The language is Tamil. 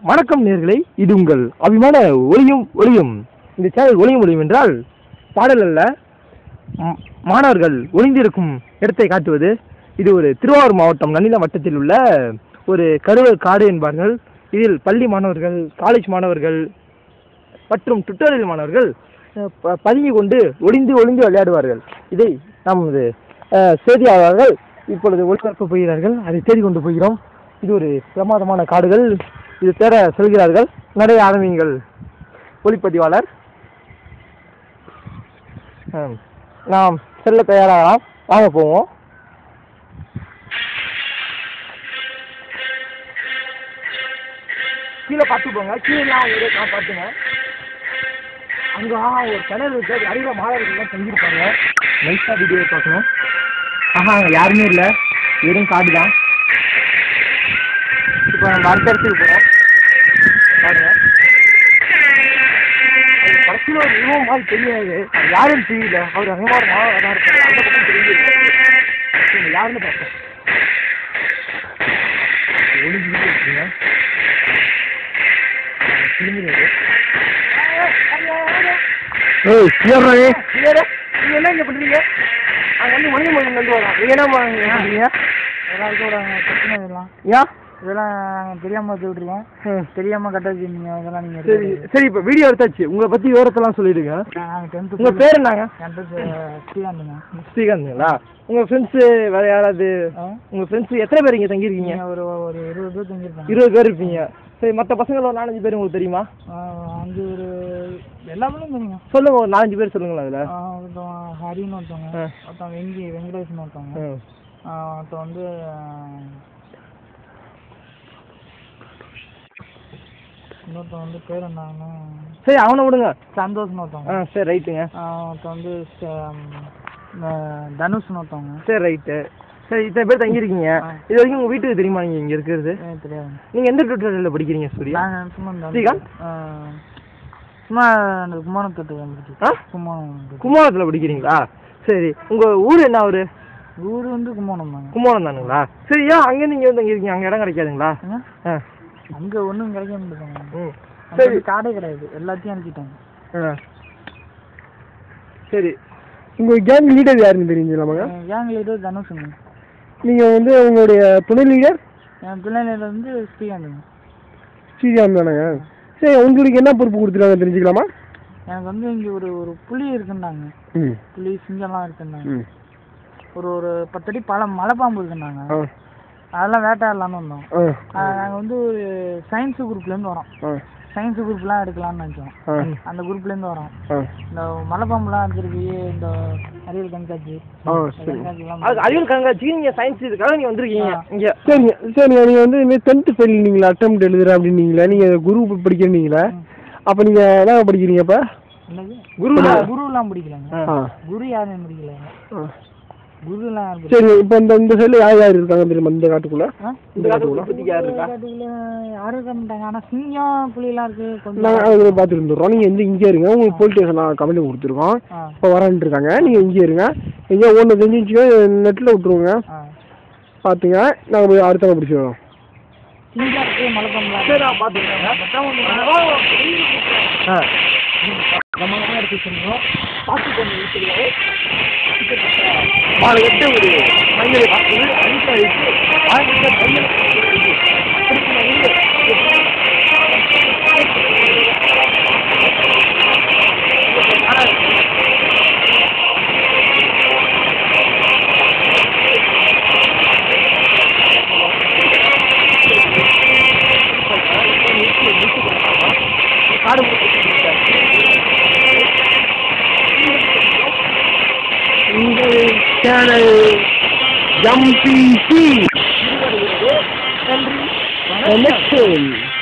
வணக்கம் நேர்களே இது உங்கள் அபிமான ஒளியும் ஒளியும் இந்த சேனல் ஒளியும் ஒளியும் என்றால் பாடல் அல்ல ம், மாணவர்கள் ஒளிந்திருக்கும் இடத்தை காட்டுவது இது ஒரு திருவாரூர் மாவட்டம் நன்னிலம் வட்டத்தில் உள்ள ஒரு கருவ காடு என்பார்கள் இதில் பள்ளி மாணவர்கள் காலேஜ் மாணவர்கள் மற்றும் டுட்டோரியல் மாணவர்கள் அஹ், ப- பதுங்கி கொண்டு ஒளிந்து ஒளிந்து விளையாடுவார்கள் இதை நமது அஹ், செய்தியாளர்கள் இப்பொழுது ஒளிபரப்ப போகிறார்கள் அதை தேடி கொண்டு போகிறோம் இது ஒரு பிரமாதமான காடுகள் இது தேட செல்கிறார்கள் நடை ஆரம்பிங்கள் ஒளிப்பதிவாளர் ஆம். நாம் செல்ல தயாராகலாம் வாங்க போவோம் கீழே பார்த்து போங்க கீழேலாம் ஒரே பார்த்துங்க அங்கே ஒரு கிணறு இருக்கு அது அருகில் மாணவர்கள்லாம் தங்கியிருப்பாங்க நைஸாக வீடியோ பார்க்கணும் ஆஹா அங்கே யாருமே இல்லை வெறும் காடு தான் இப்போ நம்ம அடுத்த இடத்துக்கு போகிறோம் பாருங்க அது கடைசியில் ஒரு இவன் மாதிரி தெரியாது அது யாருன்னு தெரியல அவர் அங்கே ஒரு மாணவர் தான் இருப்பாரு அந்த பக்கம் தெரியல இவங்க யாருன்னு பார்த்தேன் ஒளிஞ்சுக்கிட்டு இருக்குங்க திரும்பிடுது ஏய் கிளியரா கிளியரா நீங்க என்ன இங்க பண்றீங்க அங்க வந்து மணி மணி வந்து வரோம் நீங்க என்ன பண்றீங்க எல்லாருக்கும் ஒரு பிரச்சனை இதெல்லாம் ஏன் இதெல்லாம் நாங்கள் தெரியாமல் வச்சு விட்ருக்கோம் ம். தெரியாமல் கட்ட வச்சுருந்தீங்க இதெல்லாம் நீங்கள் சரி சரி இப்போ வீடியோ எடுத்தாச்சு உங்களை பத்தி விவரத்தெல்லாம் சொல்லிடுங்க நாங்கள் டென்த்து உங்க பேர் என்னங்க என் பேர் ஸ்ரீகாந்துங்க ஸ்ரீகாந்த்ங்களா உங்க ஃப்ரெண்ட்ஸு வேற யாராவது ஆ? உங்க ஃப்ரெண்ட்ஸ் எத்தனை பேர் இங்க தங்கியிருக்கீங்க நீங்கள் ஒரு ஒரு இருபது பேர் தங்கியிருப்பாங்க இருபது பேர் இருப்பீங்க சரி மற்ற பசங்கள ஒரு நாலஞ்சு பேர் உங்களுக்கு தெரியுமா அஞ்சு ஒரு எல்லாமே தெரியுங்க சொல்லுங்க ஒரு நாலஞ்சு பேர் சொல்லுங்களேன் அதுல ஆ, ஒருத்தவன் ஹரின்னு ஒருத்தவங்க ஆ. ஒருத்தவன் வெங்கி வெங்கடேஷ்னு ஒருத்தவங்க ம். ஆ, ஒருத்தன் வந்து இன்னொருத்தன் வந்து பேர் என்னன்னு சரி அவனை விடுங்க சந்தோஷ்னு ஆ ஒருத்தவங்க சரி ரைட்டுங்க ஆ, ஒருத்தன் வந்து ச- ம், ஆ, தனுஷ்னு ஒருத்தவங்க சரி ரைட்டு சரி இத்தனை பேர் தங்கியிருக்கீங்க ஆ. இது வரைக்கும் உங்க வீட்டுக்கு தெரியுமா நீங்க இங்க இருக்கிறது எனக்கு தெரியாதுங்க நீங்க எந்த டுட்டோரியல்ல படிக்கிறீங்க சூர்யா நான் சும்மா இந்த ஸ்ரீகாந்த்? ஆ, சும்மா அந்த குமாரத்தட்டு வந்துட்டு ஆ குமாரம் கும்பகோணத்துல படிக்கிறீங்களா சரி உங்க ஊர் என்ன ஊரு ஊர் வந்து கும்பகோணம் தாங்க கும்பகோணம் தானுங்களா சரி ஏன் அங்க நீங்க வந்து தங்கியிருக்கீங்க அங்க இடம் கிடைக்காதுங்களா ஏங்க? ஆ அங்க ஒன்றும் கிடைக்க மாட்டேங்க ம் அங்க சரி வந்து காடே கிடையாது எல்லாத்தையும் அனுப்பிட்டாங்க ஆ சரி உங்க கேங் லீடர் யாருன்னு தெரிஞ்சுக்கலாமாங்க ஏங்க லீடர் தனுஷுங்க நீங்க வந்து உங்களுடைய துணை லீடர் என் பிள்ளைங்க வந்து ஸ்ரீகாந்துங்க ஸ்ரீராம் தானேங்க சரி உங்களுக்கு என்ன பொறுப்பு கொடுத்துருக்காங்க தெரிஞ்சுக்கலாமா எனக்கு வந்து இங்க ஒரு ஒரு புலி இருக்குன்னாங்க ம் புலி சிங்கம்லாம் இருக்குன்னாங்க ம் ஒரு ஒரு பத்தடி பழ மலைப்பாம்பு இருக்குன்னாங்க ஆ அதெல்லாம் வேட்டையாடலாம்னு வந்தோம் ஆ நாங்கள் வந்து ஒரு சயின்ஸ் குரூப்லேருந்து வரோம் ஆ சயின்ஸ் குரூப்லாம் எடுக்கலாம்னு நினச்சோம் ஆ அந்த குரூப்லேருந்து வரோம் ஆ இந்த மலைப்பாம்புலாம் வச்சிருக்கு இந்த அறிவியல் கண்காட்சி ஆ இந்த சரி கண்காட்சிலாம் அது அறிவியல் கண்காட்சி நீங்க சயின்ஸ் இதுக்காக நீங்க வந்திருக்கீங்க ஆ. இங்க சரிங்க சரிங்க நீங்க வந்து இனிமேல் டென்த்து ஃபெயில் நீங்களா அட்டம் எழுதுறேன் அப்படின்னீங்களா நீங்க குரூப் படிக்கிறீங்களா அப்போ நீங்க என்ன படிக்கிறீங்க இப்போ என்னது குரு குருலாம் பிடிக்கலங்க ஆ குரு யாரும் பிடிக்கல ஆ. குருலாம் யாரும் பிடிக்கல சரி இப்போ இந்த இந்த சைடில் யார் யார் இருக்காங்க தெரியுமா இந்த காட்டுக்குள்ள ஆ? இந்த காட்டுக்குள்ள யார் இருக்கா காட்டுக்குள்ள யாரும் இருக்க மாட்டாங்க ஆனா சிங்கம் புலிலாம் இருக்கு கொஞ்சம் நாங்கள் அதை பார்த்துட்டு இருந்துடுறோம் நீங்கள் வந்து இங்கே இருங்க உங்களுக்கு போலீஸ் ஸ்டேஷன் கமெண்ட் கொடுத்துருக்கோம் ஆ இப்போ வரேன்ட்டு இருக்காங்க நீங்கள் இங்கே இருங்க எங்கேயோ ஒன்று தெரிஞ்சிச்சுக்கோ நெட்டில் விட்ருவோங்க ஆ பார்த்துங்க நாங்கள் போய் அடுத்தவங்க பிடிச்சி வரோம் சிங்கம் இருக்கு மலைப்பாம்புலாம் சரி நான் பார்த்துக்கிறேங்க ஆ பிரமாதமாக எடுத்து வச்சிருக்கோம் பார்த்து கொஞ்சம் வீட்டுக்கு நாலு எட்டு ஒரு மஞ்சள் பார்த்து அழிச்சு அழிச்சு ஆயிரத்தி மஞ்சள் காடு உங்கள் சேனல் எம்பிசி நன்றி வணக்கம்